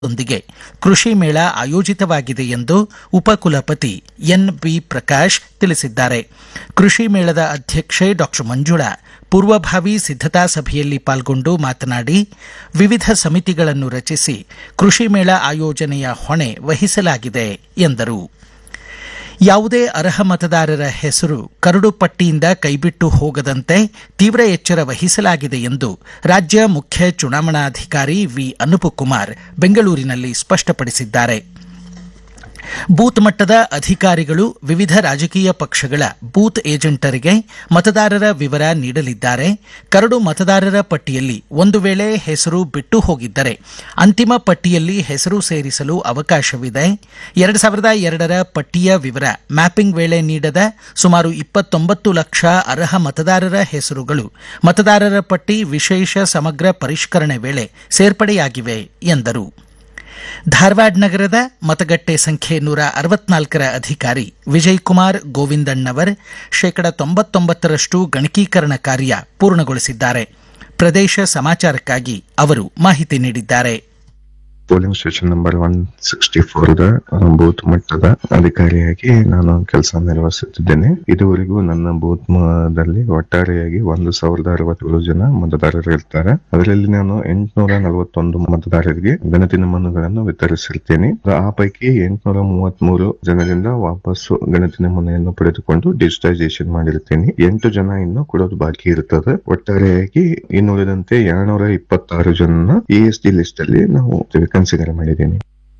ದೊಂದಿಗೆ ಕೃಷಿ ಮೇಳ ಆಯೋಜಿತವಾಗಿದೆ ಎಂದು ಉಪಕುಲಪತಿ ಎನ್ ಬಿ ಪ್ರಕಾಶ್ ತಿಳಿಸಿದ್ದಾರೆ ಕೃಷಿ ಮೇಳದ ಅಧ್ಯಕ್ಷೆ ಡಾಕ್ಟರ್ ಮಂಜುಳಾ ಪೂರ್ವಭಾವಿ ಸಿದ್ಧತಾ ಸಭೆಯಲ್ಲಿ ಪಾಲ್ಗೊಂಡು ಮಾತನಾಡಿ ವಿವಿಧ ಸಮಿತಿಗಳನ್ನು ರಚಿಸಿ ಕೃಷಿ ಮೇಳ ಆಯೋಜನೆಯ ಹೊಣೆ ವಹಿಸಲಾಗಿದೆ ಎಂದರು ಯಾವುದೇ ಅರ್ಹ ಮತದಾರರ ಹೆಸರು ಕರಡು ಪಟ್ಟಿಯಿಂದ ಕೈಬಿಟ್ಟು ಹೋಗದಂತೆ ತೀವ್ರ ಎಚ್ಚರ ವಹಿಸಲಾಗಿದೆ ಎಂದು ರಾಜ್ಯ ಮುಖ್ಯ ಚುನಾವಣಾಧಿಕಾರಿ ವಿ ಅನುಪಕುಮಾರ್ ಬೆಂಗಳೂರಿನಲ್ಲಿ ಸ್ಪಷ್ಟಪಡಿಸಿದ್ದಾರೆ ಬೂತ್ ಮಟ್ಟದ ಅಧಿಕಾರಿಗಳು ವಿವಿಧ ರಾಜಕೀಯ ಪಕ್ಷಗಳ ಬೂತ್ ಏಜೆಂಟರಿಗೆ ಮತದಾರರ ವಿವರ ನೀಡಲಿದ್ದಾರೆ ಕರಡು ಮತದಾರರ ಪಟ್ಟಿಯಲ್ಲಿ ಒಂದು ವೇಳೆ ಹೆಸರು ಬಿಟ್ಟು ಹೋಗಿದ್ದರೆ ಅಂತಿಮ ಪಟ್ಟಿಯಲ್ಲಿ ಹೆಸರು ಸೇರಿಸಲು ಅವಕಾಶವಿದೆ ಎರಡು ಸಾವಿರದ ಎರಡರ ಪಟ್ಟಿಯ ವಿವರ ಮ್ಯಾಪಿಂಗ್ ವೇಳೆ ನೀಡದ ಸುಮಾರು ಇಪ್ಪತ್ತೊಂಬತ್ತು ಲಕ್ಷ ಅರ್ಹ ಮತದಾರರ ಹೆಸರುಗಳು ಮತದಾರರ ಪಟ್ಟಿ ವಿಶೇಷ ಸಮಗ್ರ ಪರಿಷ್ಕರಣೆ ವೇಳೆ ಸೇರ್ಪಡೆಯಾಗಿವೆ ಎಂದರು ಧಾರವಾಡ ನಗರದ ಮತಗಟ್ಟೆ ಸಂಖ್ಯೆ ನೂರ ಅರವತ್ನಾಲ್ಕರ ಅಧಿಕಾರಿ ವಿಜಯಕುಮಾರ್ ಗೋವಿಂದಣ್ಣವರ್ ಶೇಕಡ ತೊಂಬತ್ತೊಂಬತ್ತರಷ್ಟು ಗಣಕೀಕರಣ ಕಾರ್ಯ ಪೂರ್ಣಗೊಳಿಸಿದ್ದಾರೆ ಪ್ರದೇಶ ಸಮಾಚಾರಕ್ಕಾಗಿ ಅವರು ಮಾಹಿತಿ ನೀಡಿದ್ದಾರೆ polling station number one sixty four booth ಮಟ್ಟದ ಅಧಿಕಾರಿಯಾಗಿ ನಾನು ಕೆಲಸ ನಿರ್ವಹಿಸುತ್ತಿದ್ದೇನೆ ಇದುವರೆಗೂ ನನ್ನ ಬೂತ್ ದಲ್ಲಿ ಒಟ್ಟಾರೆಯಾಗಿ ಒಂದು ಸಾವಿರದ ಅರವತ್ತೇಳು ಜನ ಮತದಾರರು ಇರ್ತಾರೆ ಅದರಲ್ಲಿ ನಾನು ಎಂಟುನೂರ ನಲವತ್ತೊಂದು ಮತದಾರರಿಗೆ ಗಣತಿ ನಮೂನೆಗಳನ್ನು ವಿತರಿಸಿರ್ತೇನೆ ಆ ಪೈಕಿ ಎಂಟುನೂರ ಮೂವತ್ತ್ ಮೂರು ಜನರಿಂದ ವಾಪಸ್ಸು ಗಣತಿ ನಮೂನೆಯನ್ನು ಪಡೆದುಕೊಂಡು ಡಿಜಿಟೈಸೇಷನ್ ಮಾಡಿರ್ತೇನೆ ಎಂಟು ಜನ ಇನ್ನು ಕೊಡೋದು ಬಾಕಿ ಇರ್ತದೆ ಒಟ್ಟಾರೆಯಾಗಿ ಇನ್ನುಳಿದಂತೆ ಎರಡ್ನೂರ ಇಪ್ಪತ್ತಾರು ಜನ ಇ ಎಸ್ ಡಿ ಲಿಸ್ಟ್ ಅಲ್ಲಿ ನಾವು ಕನ್ಸಿಡರ್ ಮಾಡಿದ್ದೇನೆ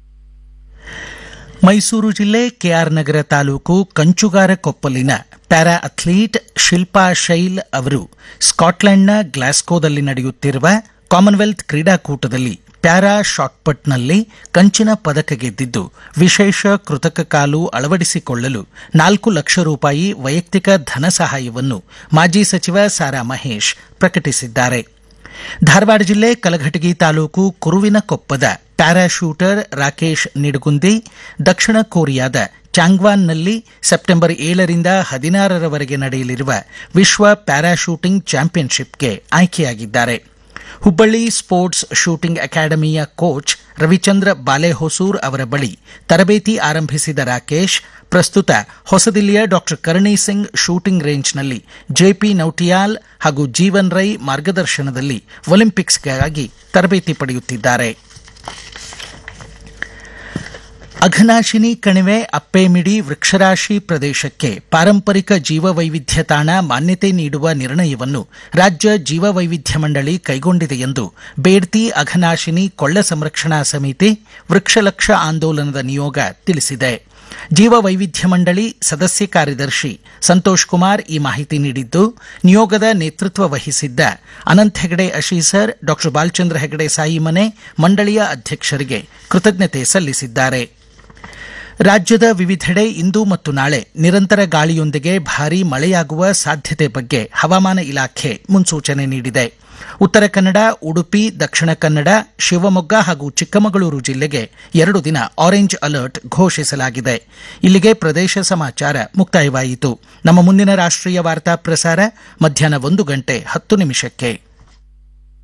ಮೈಸೂರು ಜಿಲ್ಲೆ ಕೆಆರ್ ನಗರ ತಾಲೂಕು ಕಂಚುಗಾರ ಕೊಪ್ಪಲಿನ ಪ್ಯಾರಾ ಅಥ್ಲೀಟ್ ಶಿಲ್ಪಾ ಶೈಲ್ ಅವರು ಸ್ಕಾಟ್ಲೆಂಡ್ನ ಗ್ಲಾಸ್ಕೋದಲ್ಲಿ ನಡೆಯುತ್ತಿರುವ ಕಾಮನ್ವೆಲ್ತ್ ಕ್ರೀಡಾಕೂಟದಲ್ಲಿ ಪ್ಯಾರಾ ಶಾಟ್ಪಟ್ನಲ್ಲಿ ಕಂಚಿನ ಪದಕ ಗೆದ್ದಿದ್ದು ವಿಶೇಷ ಕೃತಕ ಕಾಲು ಅಳವಡಿಸಿಕೊಳ್ಳಲು ನಾಲ್ಕು ಲಕ್ಷ ರೂಪಾಯಿ ವೈಯಕ್ತಿಕ ಧನ ಸಹಾಯವನ್ನು ಮಾಜಿ ಸಚಿವ ಸಾರಾ ಮಹೇಶ್ ಪ್ರಕಟಿಸಿದ್ದಾರೆ ಧಾರವಾಡ ಜಿಲ್ಲೆ ಕಲಘಟಗಿ ತಾಲೂಕು ಕುರುವಿನಕೊಪ್ಪದ ಪ್ಯಾರಾಶೂಟರ್ ರಾಕೇಶ್ ನಿಡಗುಂದಿ ದಕ್ಷಿಣ ಕೊರಿಯಾದ ಚಾಂಗ್ವಾನ್ನಲ್ಲಿ ಸೆಪ್ಟೆಂಬರ್ ಏಳರಿಂದ ಹದಿನಾರರವರೆಗೆ ನಡೆಯಲಿರುವ ವಿಶ್ವ ಪ್ಯಾರಾಶೂಟಿಂಗ್ ಚಾಂಪಿಯನ್ಶಿಪ್ಗೆ ಆಯ್ಕೆಯಾಗಿದ್ದಾರೆ ಹುಬ್ಬಳ್ಳಿ ಸ್ಪೋರ್ಟ್ಸ್ ಶೂಟಿಂಗ್ ಅಕಾಡೆಮಿಯ ಕೋಚ್ ರವಿಚಂದ್ರ ಬಾಲೆಹೊಸೂರ್ ಅವರ ಬಳಿ ತರಬೇತಿ ಆರಂಭಿಸಿದ ರಾಕೇಶ್ ಪ್ರಸ್ತುತ ಹೊಸದಿಲ್ಲಿಯ ಡಾಕ್ಟರ್ ಕರ್ಣಿ ಸಿಂಗ್ ಶೂಟಿಂಗ್ ರೇಂಜ್ನಲ್ಲಿ ಜೆಪಿ ನೌಟಿಯಾಲ್ ಹಾಗೂ ಜೀವನ್ ರೈ ಮಾರ್ಗದರ್ಶನದಲ್ಲಿ ಒಲಿಂಪಿಕ್ಸ್ಗಾಗಿ ತರಬೇತಿ ಪಡೆಯುತ್ತಿದ್ದಾರೆ ಅಘನಾಶಿನಿ ಕಣಿವೆ ಅಪ್ಪೇಮಿಡಿ ವೃಕ್ಷರಾಶಿ ಪ್ರದೇಶಕ್ಕೆ ಪಾರಂಪರಿಕ ಜೀವವೈವಿಧ್ಯ ತಾಣ ಮಾನ್ಯತೆ ನೀಡುವ ನಿರ್ಣಯವನ್ನು ರಾಜ್ಯ ಜೀವವೈವಿಧ್ಯ ಮಂಡಳಿ ಕೈಗೊಂಡಿದೆ ಎಂದು ಬೇಡ್ತಿ ಅಘನಾಶಿನಿ ಕೊಳ್ಳ ಸಂರಕ್ಷಣಾ ಸಮಿತಿ ವೃಕ್ಷಲಕ್ಷ ಆಂದೋಲನದ ನಿಯೋಗ ತಿಳಿಸಿದೆ ಜೀವವೈವಿಧ್ಯ ಮಂಡಳಿ ಸದಸ್ಯ ಕಾರ್ಯದರ್ಶಿ ಸಂತೋಷ್ ಕುಮಾರ್ ಈ ಮಾಹಿತಿ ನೀಡಿದ್ದು ನಿಯೋಗದ ನೇತೃತ್ವ ವಹಿಸಿದ್ದ ಅನಂತ್ ಹೆಗಡೆ ಅಶೀಸರ್ ಡಾಕ್ಟರ್ ಬಾಲಚಂದ್ರ ಹೆಗಡೆ ಸಾಯಿಮನೆ ಮಂಡಳಿಯ ಅಧ್ಯಕ್ಷರಿಗೆ ಕೃತಜ್ಞತೆ ಸಲ್ಲಿಸಿದ್ದಾರೆ ರಾಜ್ಯದ ವಿವಿಧೆಡೆ ಇಂದು ಮತ್ತು ನಾಳೆ ನಿರಂತರ ಗಾಳಿಯೊಂದಿಗೆ ಭಾರೀ ಮಳೆಯಾಗುವ ಸಾಧ್ಯತೆ ಬಗ್ಗೆ ಹವಾಮಾನ ಇಲಾಖೆ ಮುನ್ಸೂಚನೆ ನೀಡಿದೆ ಉತ್ತರ ಕನ್ನಡ ಉಡುಪಿ ದಕ್ಷಿಣ ಕನ್ನಡ ಶಿವಮೊಗ್ಗ ಹಾಗೂ ಚಿಕ್ಕಮಗಳೂರು ಜಿಲ್ಲೆಗೆ ಎರಡು ದಿನ ಆರೆಂಜ್ ಅಲರ್ಟ್ ಘೋಷಿಸಲಾಗಿದೆ ಇಲ್ಲಿಗೆ ಪ್ರದೇಶ ಸಮಾಚಾರ ಮುಕ್ತಾಯವಾಯಿತು ನಮ್ಮ ಮುಂದಿನ ರಾಷ್ಟ್ರೀಯ ವಾರ್ತಾ ಪ್ರಸಾರ ಮಧ್ಯಾಹ್ನ ಒಂದು ಗಂಟೆ ಹತ್ತು ನಿಮಿಷಕ್ಕೆ